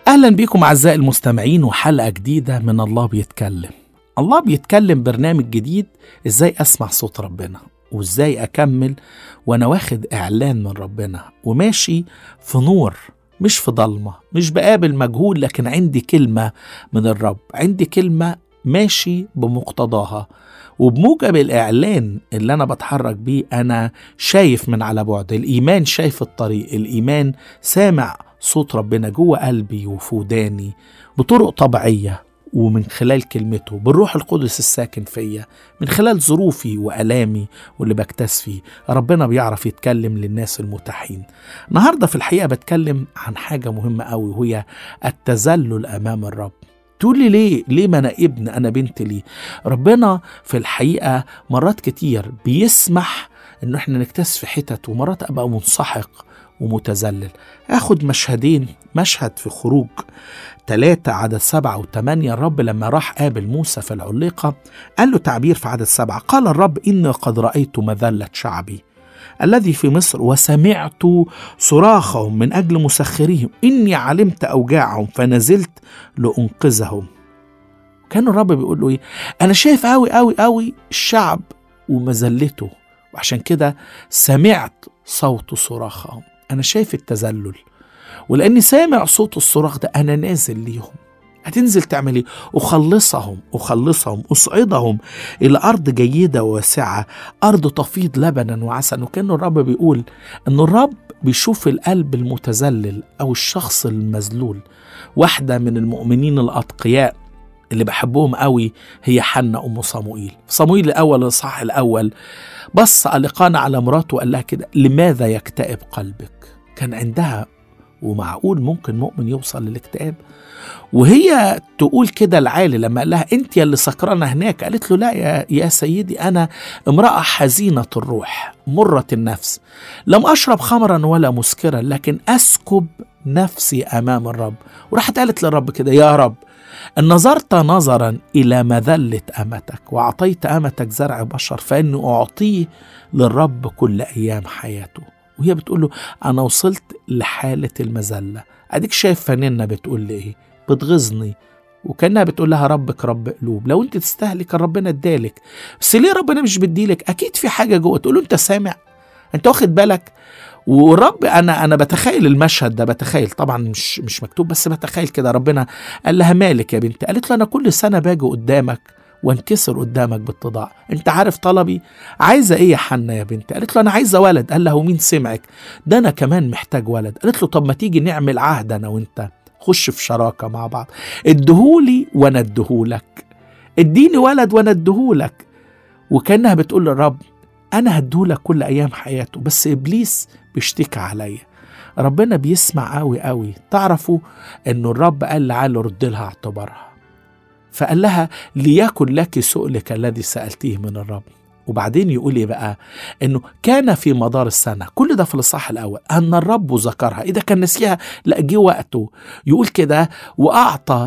اهلا بيكم اعزائي المستمعين وحلقه جديده من الله بيتكلم الله بيتكلم برنامج جديد ازاي اسمع صوت ربنا وازاي اكمل وانا واخد اعلان من ربنا وماشي في نور مش في ضلمه مش بقابل مجهول لكن عندي كلمه من الرب عندي كلمه ماشي بمقتضاها وبموجب الإعلان اللي أنا بتحرك بيه أنا شايف من على بعد الإيمان شايف الطريق الإيمان سامع صوت ربنا جوه قلبي وفي وداني بطرق طبيعية ومن خلال كلمته بالروح القدس الساكن فيا من خلال ظروفي وألامي واللي بكتاز فيه ربنا بيعرف يتكلم للناس المتاحين النهاردة في الحقيقة بتكلم عن حاجة مهمة قوي وهي التذلل أمام الرب تقول لي ليه ليه ما انا ابن انا بنت ليه ربنا في الحقيقه مرات كتير بيسمح انه احنا نكتسب في حتت ومرات ابقى منسحق ومتذلل اخد مشهدين مشهد في خروج ثلاثة عدد سبعة وثمانية الرب لما راح قابل موسى في العليقة قال له تعبير في عدد سبعة قال الرب إني قد رأيت مذلة شعبي الذي في مصر وسمعت صراخهم من أجل مسخريهم إني علمت أوجاعهم فنزلت لأنقذهم كان الرب بيقول له إيه أنا شايف أوي أوي أوي الشعب ومذلته وعشان كده سمعت صوت صراخهم أنا شايف التذلل ولأني سامع صوت الصراخ ده أنا نازل ليهم هتنزل تعمل ايه؟ أخلصهم أخلصهم أصعدهم إلى أرض جيدة وواسعة أرض تفيض لبنا وعسلا وكأن الرب بيقول أن الرب بيشوف القلب المتذلل أو الشخص المذلول واحدة من المؤمنين الأتقياء اللي بحبهم قوي هي حنة أم صموئيل صموئيل الأول الصح الأول بص ألقانا على مراته وقال لها كده لماذا يكتئب قلبك كان عندها ومعقول ممكن مؤمن يوصل للاكتئاب وهي تقول كده العالي لما قال لها انت اللي سكرانه هناك قالت له لا يا, يا سيدي انا امراه حزينه الروح مره النفس لم اشرب خمرا ولا مسكرا لكن اسكب نفسي امام الرب وراحت قالت للرب كده يا رب ان نظرت نظرا الى مذله امتك واعطيت امتك زرع بشر فاني اعطيه للرب كل ايام حياته وهي بتقول له انا وصلت لحاله المذله اديك شايف فنانة بتقول لي ايه بتغيظني وكانها بتقول لها ربك رب قلوب لو انت تستهلك كان ربنا ادالك بس ليه ربنا مش بيديلك اكيد في حاجه جوه تقول له انت سامع انت واخد بالك والرب انا انا بتخيل المشهد ده بتخيل طبعا مش مش مكتوب بس بتخيل كده ربنا قال لها مالك يا بنتي قالت له انا كل سنه باجي قدامك وانكسر قدامك بالتضاع انت عارف طلبي عايزه ايه يا حنا يا بنتي قالت له انا عايزه ولد قال له مين سمعك ده انا كمان محتاج ولد قالت له طب ما تيجي نعمل عهد انا وانت خش في شراكه مع بعض ادهولي وانا ادهولك اديني ولد وانا ادهولك وكانها بتقول للرب انا هديهولك كل ايام حياته بس ابليس بيشتكي عليا ربنا بيسمع قوي قوي تعرفوا انه الرب قال لعله رد لها اعتبارها فقال لها ليكن لك سؤلك الذي سألتيه من الرب وبعدين يقول ايه بقى انه كان في مدار السنه كل ده في الاصحاح الاول ان الرب ذكرها اذا كان نسيها لا جه وقته يقول كده واعطى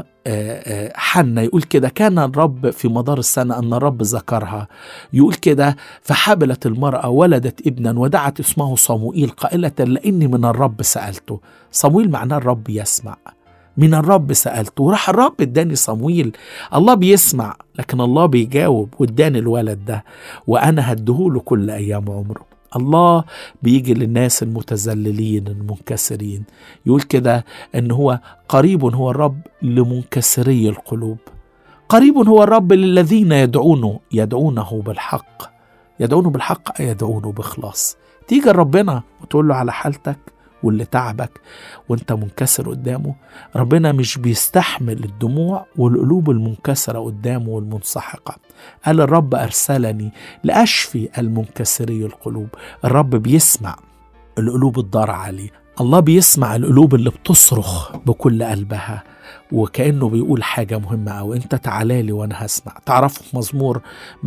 حنا يقول كده كان الرب في مدار السنة أن الرب ذكرها يقول كده فحبلت المرأة ولدت ابنا ودعت اسمه صموئيل قائلة لإني من الرب سألته صموئيل معناه الرب يسمع من الرب سألته وراح الرب اداني صمويل الله بيسمع لكن الله بيجاوب واداني الولد ده وانا هديهوله كل ايام عمره الله بيجي للناس المتذللين المنكسرين يقول كده ان هو قريب هو الرب لمنكسري القلوب قريب هو الرب للذين يدعونه يدعونه بالحق يدعونه بالحق يدعونه بإخلاص تيجي ربنا وتقول له على حالتك واللي تعبك وانت منكسر قدامه ربنا مش بيستحمل الدموع والقلوب المنكسرة قدامه والمنسحقة قال الرب أرسلني لأشفي المنكسري القلوب الرب بيسمع القلوب الضار عليه الله بيسمع القلوب اللي بتصرخ بكل قلبها وكأنه بيقول حاجة مهمة أو أنت تعالى لي وأنا هسمع تعرفوا في مزمور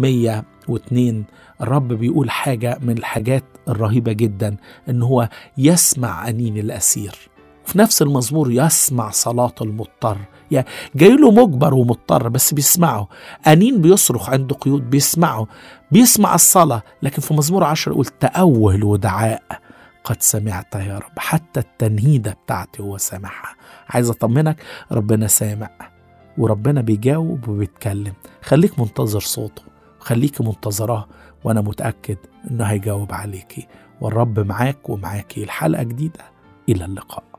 102 الرب بيقول حاجة من الحاجات الرهيبة جدا إن هو يسمع أنين الأسير في نفس المزمور يسمع صلاة المضطر يعني جاي له مجبر ومضطر بس بيسمعه أنين بيصرخ عنده قيود بيسمعه بيسمع الصلاة لكن في مزمور عشر يقول تأول ودعاء قد سمعت يا رب حتى التنهيدة بتاعتي هو سامعها عايز أطمنك ربنا سامع وربنا بيجاوب وبيتكلم خليك منتظر صوته خليك منتظراه وأنا متأكد إنه هيجاوب عليكي والرب معاك ومعاكي الحلقة جديدة إلى اللقاء